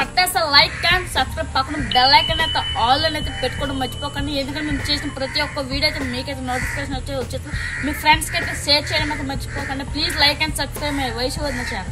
కొట్టేస్తే like and subscribe పక్కన bell icon అయితే ఆల్ అని అయితే పెట్టుకోవడం మర్చిపోకండి ఎందుకంటే మేము చేసిన ప్రతి ఒక్క వీడియో అయితే మీకైతే నోటిఫికేషన్ వచ్చి వచ్చేస్తుంది మీ ఫ్రెండ్స్కి అయితే షేర్ చేయడం అయితే మర్చిపోకండి please like and subscribe my వయసు వదిన ఛానల్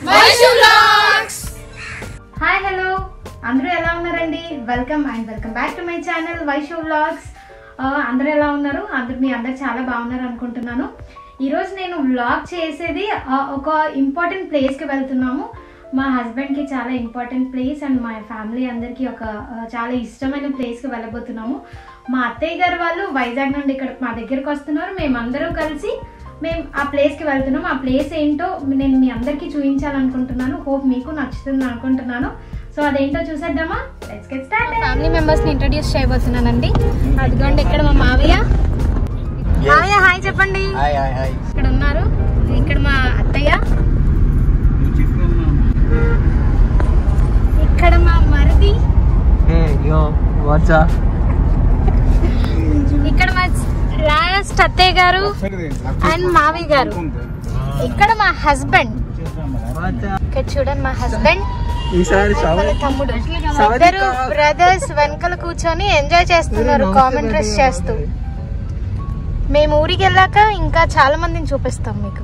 హాయ్ హలో అందరూ ఎలా ఉన్నారండి welcome and welcome back to my channel Vaisho vlogs అందరూ ఎలా ఉన్నారు అందరు మీ అందరు చాలా బాగున్నారు అనుకుంటున్నాను ఈరోజు నేను వ్లాగ్ చేసేది ఆ, ఒక ఇంపార్టెంట్ ప్లేస్కి వెళ్తున్నాము మా హస్బెండ్కి చాలా ఇంపార్టెంట్ ప్లేస్ అండ్ మా ఫ్యామిలీ అందరికీ ఒక ఆ, చాలా ఇష్టమైన ప్లేస్కి వెళ్ళబోతున్నాము మా అత్తయ్య గారు వాళ్ళు వైజాగ్ నుండి ఇక్కడ మా దగ్గరకు వస్తున్నారు మేమందరం కలిసి మేము ఆ ప్లేస్కి వెళ్తున్నాం ఆ ప్లేస్ ఏంటో నేను మీ అందరికీ చూపించాలనుకుంటున్నాను హోప్ మీకు నచ్చుతుంది అనుకుంటున్నాను సో అదేంటో చూసేద్దామా let's get start family members ని ఇంట్రడ్యూస్ చేయబోతున్నానండి అదిగోండి ఇక్కడ మా మావయ్య మావయ్య హాయ్ చెప్పండి హాయ్ హాయ్ హాయ్ ఇక్కడ ఉన్నారు ఇక్కడ మా అత్తయ్య ఇక్కడ మా మరిది హే యో వాట్సా ఇక్కడ మా లాస్ట్ అత్తయ్య గారు అండ్ మావయ్య గారు ఇక్కడ మా హస్బెండ్ వాట్సా ఇక్కడ చూడండి మా హస్బెండ్ ఈసారి వాళ్ళ తమ్ముడు సవతి ఇద్దరు కా- బ్రదర్స్ వెనకాల కూర్చొని ఎంజాయ్ చేస్తున్నారు కామెంట్రీస్ చేస్తూ మేము ఊరికి వెళ్ళాక ఇంకా చాలా మందిని చూపిస్తాం మీకు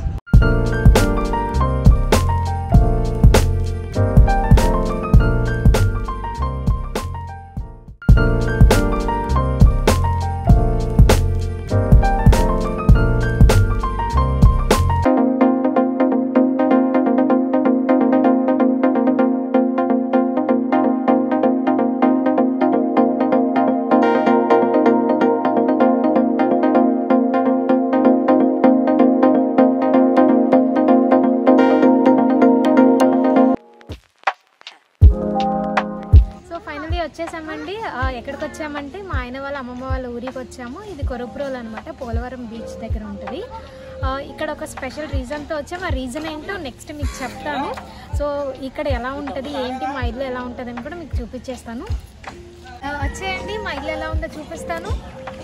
సో ఫైనలీ వచ్చేసామండి ఆ, ఎక్కడికి వచ్చామంటే మా ఆయన వాళ్ళ అమ్మమ్మ వాళ్ళ ఊరికి వచ్చాము ఇది కొరపురోలు అనమాట పోలవరం బీచ్ దగ్గర ఉంటుంది ఆ, ఇక్కడ ఒక స్పెషల్ రీజన్తో వచ్చాము ఆ రీజన్ ఏంటో నెక్స్ట్ మీకు చెప్తాను సో ఇక్కడ ఎలా ఉంటుంది ఏంటి మా ఇల్లు ఎలా ఉంటుంది అని కూడా మీకు చూపించేస్తాను ఆ, వచ్చేయండి మా ఇల్లు ఎలా ఉందో చూపిస్తాను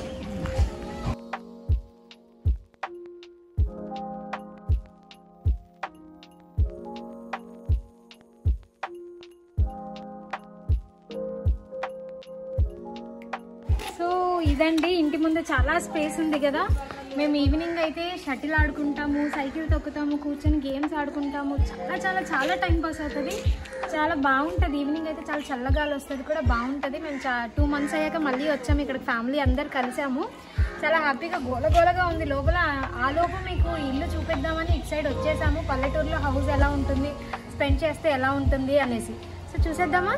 సో ఇదండి ఇంటి ముందు చాలా స్పేస్ ఉంది కదా మేము ఈవినింగ్ అయితే షటిల్ ఆడుకుంటాము సైకిల్ తొక్కుతాము కూర్చొని గేమ్స్ ఆడుకుంటాము చాలా చాలా చాలా టైం పాస్ అవుతుంది చాలా బాగుంటుంది ఈవినింగ్ అయితే చాలా చల్లగాలి వస్తుంది కూడా బాగుంటుంది మేము చా టూ మంత్స్ అయ్యాక మళ్ళీ వచ్చాము ఇక్కడ ఫ్యామిలీ అందరు కలిసాము చాలా హ్యాపీగా గోలగోలగా ఉంది లోపల ఆ లోపు మీకు ఇల్లు చూపిద్దామని ఇటు సైడ్ వచ్చేసాము పల్లెటూరులో హౌస్ ఎలా ఉంటుంది స్పెండ్ చేస్తే ఎలా ఉంటుంది అనేసి సో చూసేద్దామా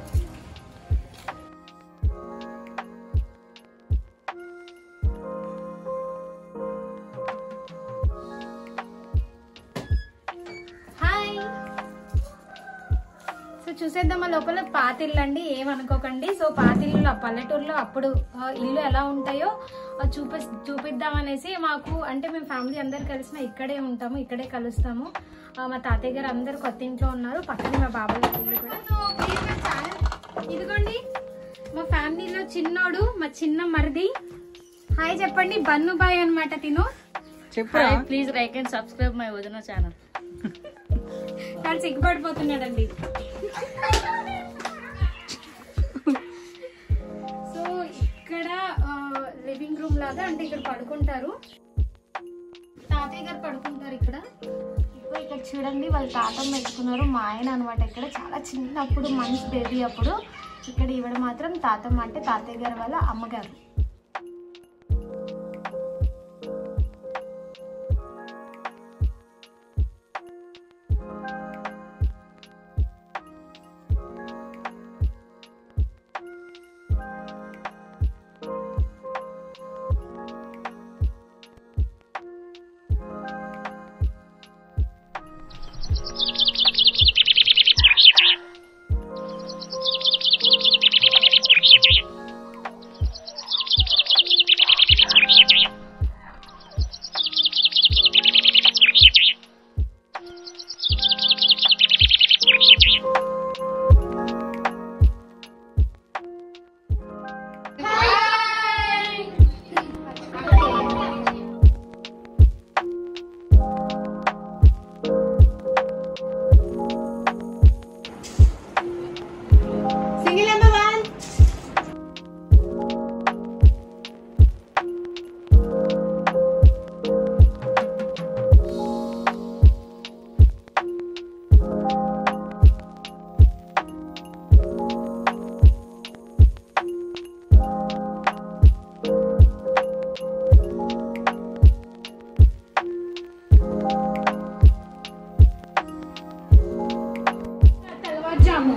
హాయ్ సో చూసేద్దామా లోపల పాతిల్లు అండి ఏమనుకోకండి సో పాతిల్లు ఆ పల్లెటూరులో అప్పుడు ఆ, ఇల్లు ఎలా ఉంటాయో ఆ, చూపి చూపిద్దామనేసి మాకు అంటే మేము ఫ్యామిలీ అందరు కలిసిన ఇక్కడే ఉంటాము ఇక్కడే కలుస్తాము ఆ, మా తాతయ్య గారు అందరు కొత్త ఇంట్లో ఉన్నారు పక్కనే మా బాబాయ్ వాళ్ళ ఇల్లు కూడా సో, please మా channel- ఇదిగోండి మా ఫ్యామిలీలో చిన్నోడు మా చిన్న మరిది హాయ్ చెప్పండి బన్ను బాయ్ అనమాట తిను please like and subscribe my వదిన ఛానల్ కానీ సిగ్గుపడిపోతున్నాడండి సో ఇక్కడ లివింగ్ రూమ్ లాగా అంటే ఇక్కడ పడుకుంటారు తాతయ్య గారు పడుకుంటారు ఇక్కడ ఇప్పుడు ఇక్కడ చూడండి వాళ్ళు తాతం పెట్టుకున్నారు మా ఆయన అనమాట ఇక్కడ చాలా చిన్నప్పుడు మంచి బేబీ అప్పుడు ఇక్కడ ఈవిడ మాత్రం తాతమ్మ అంటే తాతయ్య గారు వాళ్ళ అమ్మగారు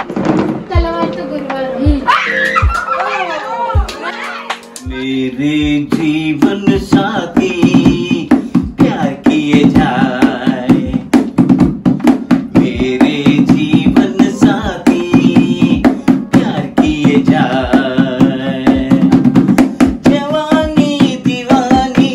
తెల్లవారితో గురువారం मेरे जीवन साथी प्यार किए जाए मेरे जीवन साथी प्यार किए जाए जवानी दीवानी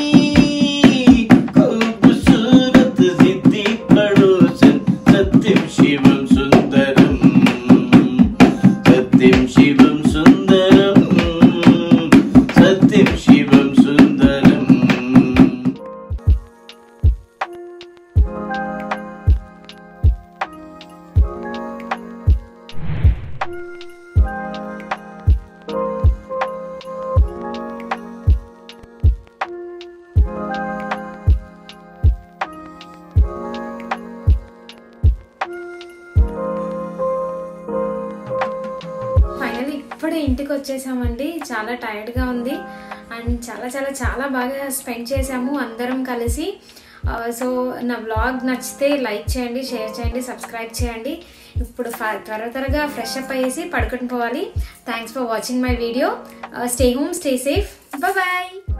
खूबसूरत जिद्दी पड़ोसन सत्यम शिवम सुंदरम सत्यम शिवम सुंदरम सत्यम शिवम सुंदरम ఫైనల్ ఇప్పుడే ఇంటికి వచ్చేసామండి చాలా టైర్డ్గా ఉంది అండ్ చాలా చాలా చాలా బాగా స్పెండ్ చేసాము అందరం కలిసి సో నా వ్లాగ్ నచ్చితే లైక్ చేయండి షేర్ చేయండి సబ్స్క్రైబ్ చేయండి ఇప్పుడు ఫ- త్వర త్వరగా ఫ్రెష్ అప్ అయ్యేసి పడుకుని పోవాలి thanks for watching my video stay home stay safe bye